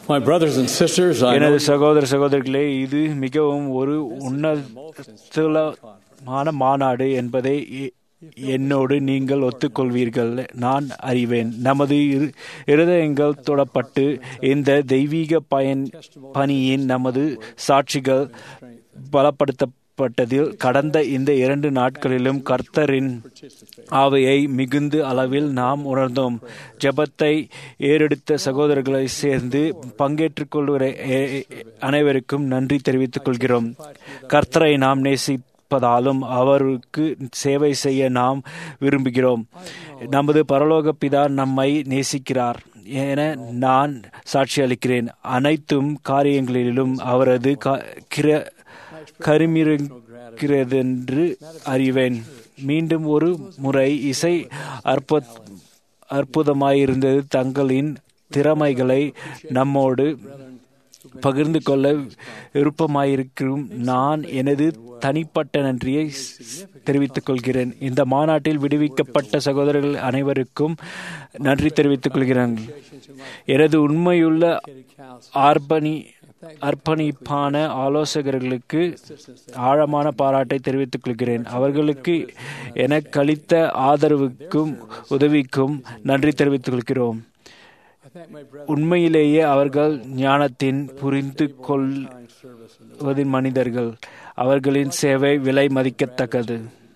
My brothers and sisters, I know எனது சகோதர சகோதரிகளே இது மிகவும் ஒரு உன்னதமான மாநாடு என்பதை எ- என்னோடு நீங்கள் ஒத்துக்கொள்வீர்கள் நான் அறிவேன் நமது இரு- இருதயங்கள் தொடப்பட்டு இந்த தெய்வீக பயன் பணியின் நமது சாட்சிகள் பலப்படுத்தப்பட்டதில் கடந்த இந்த இரண்டு நாட்களிலும் கர்த்தரின் ஆவையை மிகுந்த அளவில் நாம் உணர்ந்தோம் ஜெபத்தை ஏறெடுத்த சகோதரர்களை சேர்ந்து பங்கேற்றுக் கொள்கிற எ- எ- அனைவருக்கும் நன்றி தெரிவித்துக் கொள்கிறோம் கர்த்தரை நாம் நேசிப்பதாலும் அவருக்கு சேவை செய்ய நாம் விரும்புகிறோம் நமது பரலோக பிதா நம்மை நேசிக்கிறார் என நான் சாட்சி அளிக்கிறேன் அனைத்தும் காரியங்களிலும் அவரது க- கிர- கருமிருக்கிறதென்று அறிவேன் மீண்டும் ஒரு முறை இசை அற்ப அற்புதமாயிருந்தது தங்களின் திறமைகளை நம்மோடு பகிர்ந்து கொள்ள விருப்பமாயிருக்கும் நான் எனது தனிப்பட்ட நன்றியை ஸ்- தெரிவித்துக் கொள்கிறேன் இந்த மாநாட்டில் விடுவிக்கப்பட்ட சகோதரர்கள் அனைவருக்கும் நன்றி தெரிவித்துக் கொள்கிறேன் எனது உண்மையுள்ள ஆர்ப்பணி அர்ப்பணிப்பான ஆலோசகர்களுக்கு ஆழமான பாராட்டை தெரிவித்துக் கொள்கிறேன் அவர்களுக்கு எனக்கு அளித்த ஆதரவுக்கும் உதவிக்கும் நன்றி தெரிவித்துக் கொள்கிறோம் உண்மையிலேயே அவர்கள் ஞானத்தின் புரிந்து கொள்வதின் மனிதர்கள் அவர்களின் சேவை விலை மதிக்கத்தக்கது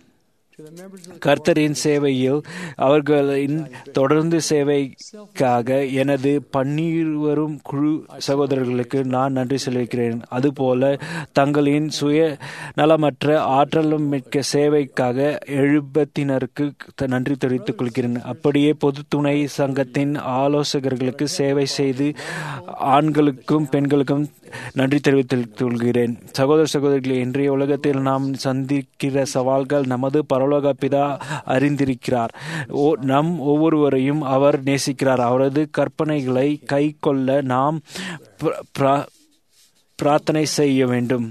கர்த்தரின் சேவையில் அவர்களின் தொடர்ந்து சேவைக்காக எனது பன்னீர்வரும் குழு சகோதரர்களுக்கு நான் நன்றி செலுத்துகிறேன் அதுபோல தங்களின் சுய நலமற்ற ஆற்றலும் மிக்க சேவைக்காக எழுபத்தினருக்கு த- நன்றி தெரிவித்துக் கொள்கிறேன் அப்படியே பொது துணை சங்கத்தின் ஆலோசகர்களுக்கு சேவை செய்து ஆண்களுக்கும் பெண்களுக்கும் நன்றி தெரிவித்துக் கொள்கிறேன் சகோதர சகோதரிகளே இன்றைய உலகத்தில் நாம் சந்திக்கிற சவால்கள் நமது பரலோக பிதா அறிந்திருக்கிறார் ஓ நம் ஒவ்வொருவரையும் அவர் நேசிக்கிறார் அவரது கற்பனைகளை கை கொள்ள நாம் பிர- பிர- பிரார்த்தனை செய்ய வேண்டும்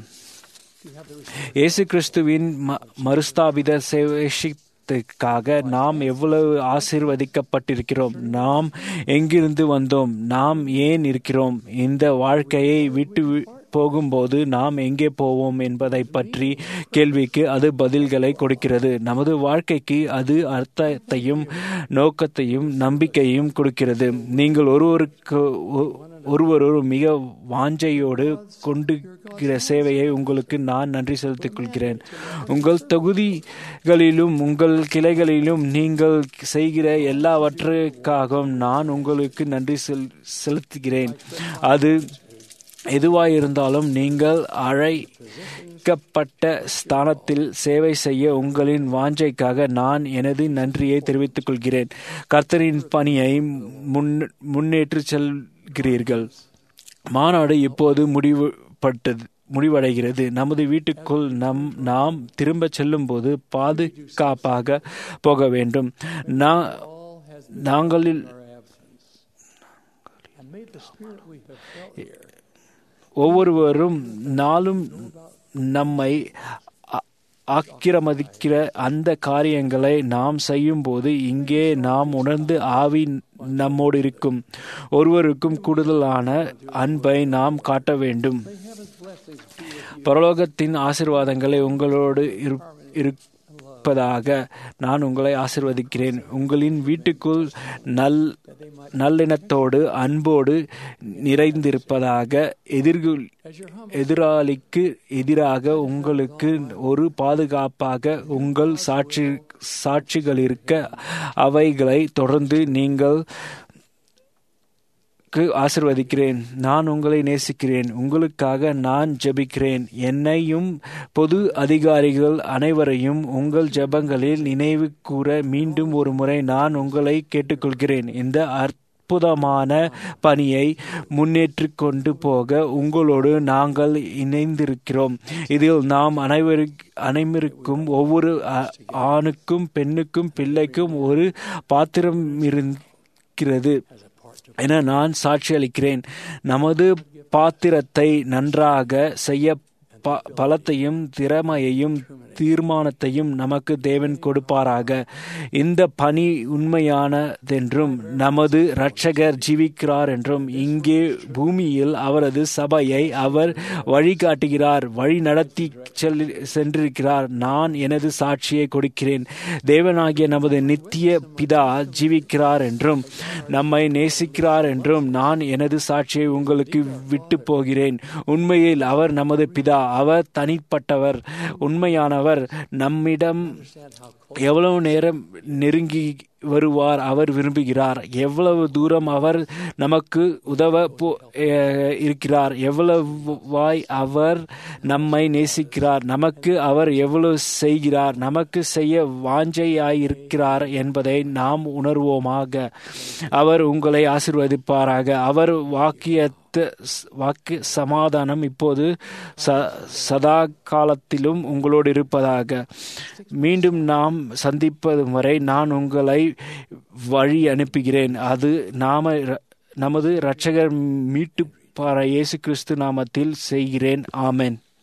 இயேசு கிறிஸ்துவின் ம- மறுஸ்தாபித சேவைக்காக நாம் எவ்வளவு ஆசீர்வதிக்கப்பட்டிருக்கிறோம் நாம் எங்கிருந்து வந்தோம் நாம் ஏன் இருக்கிறோம் இந்த வாழ்க்கையை விட்டு வி- போகும்போது நாம் எங்கே போவோம் என்பதை பற்றி கேள்விக்கு அது பதில்களை கொடுக்கிறது நமது வாழ்க்கைக்கு அது அர்த்தத்தையும் நோக்கத்தையும் நம்பிக்கையும் கொடுக்கிறது நீங்கள் ஒருவருக்கு ஒ- ஒருவரொரு மிக வாஞ்சையோடு கொண்டுகிற சேவையை உங்களுக்கு நான் நன்றி செலுத்திக் கொள்கிறேன் உங்கள் தொகுதிகளிலும் உங்கள் கிளைகளிலும் நீங்கள் செய்கிற எல்லாவற்றுக்காகவும் நான் உங்களுக்கு நன்றி செல் செலுத்துகிறேன் அது எதுவாயிருந்தாலும் நீங்கள் அழைக்கப்பட்ட ஸ்தானத்தில் சேவை செய்ய உங்களின் வாஞ்சைக்காக நான் எனது நன்றியை தெரிவித்துக் கொள்கிறேன் கர்த்தரின் பணியை முன் முன்னேற்றி செல்கிறீர்கள் மாநாடு இப்போது முடிவுபட்டது முடிவடைகிறது நமது வீட்டுக்குள் நம் நாம் திரும்ப செல்லும்போது பாதுகாப்பாக போக வேண்டும் நா- நாங்களில் and may the spirit we have felt here ஒவ்வொருவரும் நாளும் நம்மை ஆ- ஆக்கிரமிக்கிற அந்த காரியங்களை நாம் செய்யும்போது இங்கே நாம் உணர்ந்து ஆவி நம்மோடு இருக்கும் ஒருவருக்கும் கூடுதலான அன்பை நாம் காட்ட வேண்டும் பரலோகத்தின் ஆசிர்வாதங்களை உங்களோடு இரு- இருப்பதாக நான் உங்களை ஆசிர்வதிக்கிறேன் உங்களின் வீட்டுக்குள் நல் நல்லிணத்தோடு அன்போடு நிறைந்திருப்பதாக எதிர்கு எதிராளிக்கு எதிராக உங்களுக்கு ஒரு பாதுகாப்பாக உங்கள் சாட்சி சாட்சிகள் இருக்க அவைகளை தொடர்ந்து நீங்கள் க்கு ஆசிர்வதிக்கிறேன் நான் உங்களை நேசிக்கிறேன் உங்களுக்காக நான் ஜெபிக்கிறேன் என்னையும் பொது அதிகாரிகள் அனைவரையும் உங்கள் ஜெபங்களில் நினைவு கூற மீண்டும் ஒரு முறை நான் உங்களை கேட்டுக்கொள்கிறேன் இந்த அற்புதமான பணியை முன்னேற்றி கொண்டு போக உங்களோடு நாங்கள் இணைந்திருக்கிறோம் இதில் நாம் அனைவரு அனைவருக்கும் ஒவ்வொரு அ- ஆணுக்கும் பெண்ணுக்கும் பிள்ளைக்கும் ஒரு பாத்திரம் இருக்கிறது என நான் சாட்சி அளிக்கிறேன் நமது பாத்திரத்தை நன்றாக செய்ய ப- பலத்தையும் திறமையையும் தீர்மானத்தையும் நமக்கு தேவன் கொடுப்பாராக இந்த பணி உண்மையானதென்றும் நமது இரட்சகர் ஜீவிக்கிறார் என்றும் இங்கே பூமியில் அவரது சபையை அவர் வழிகாட்டுகிறார் வழி நடத்தி செல் சென்றிருக்கிறார் நான் எனது சாட்சியை கொடுக்கிறேன் தேவனாகிய நமது நித்திய பிதா ஜீவிக்கிறார் என்றும் நம்மை நேசிக்கிறார் என்றும் நான் எனது சாட்சியை உங்களுக்கு விட்டு போகிறேன் உண்மையில் அவர் நமது பிதா அவர் தனிப்பட்டவர் உண்மையானவர் நம்மிடம் எவ்வளவு நேரம் நெருங்கி வருவார் அவர் விரும்புகிறார் எவ்வளவு தூரம் அவர் நமக்கு உதவ போ- அஹ் இருக்கிறார் எவ்வளவாய் அவர் நம்மை நேசிக்கிறார் நமக்கு அவர் எவ்வளவு செய்கிறார் நமக்கு செய்ய வாஞ்சையாயிருக்கிறார் என்பதை நாம் உணர்வோமாக அவர் உங்களை ஆசிர்வதிப்பாராக அவர் வாக்கிய வாக்கு சமாதானம் இப்போது ச சதா காலத்திலும் உங்களோடு இருப்பதாக மீண்டும் நாம் சந்திப்பது வரை நான் உங்களை வழி அனுப்புகிறேன் அது நாம நமது இரட்சகர் மீட்டு இயேசு கிறிஸ்து நாமத்தில் செய்கிறேன் ஆமென்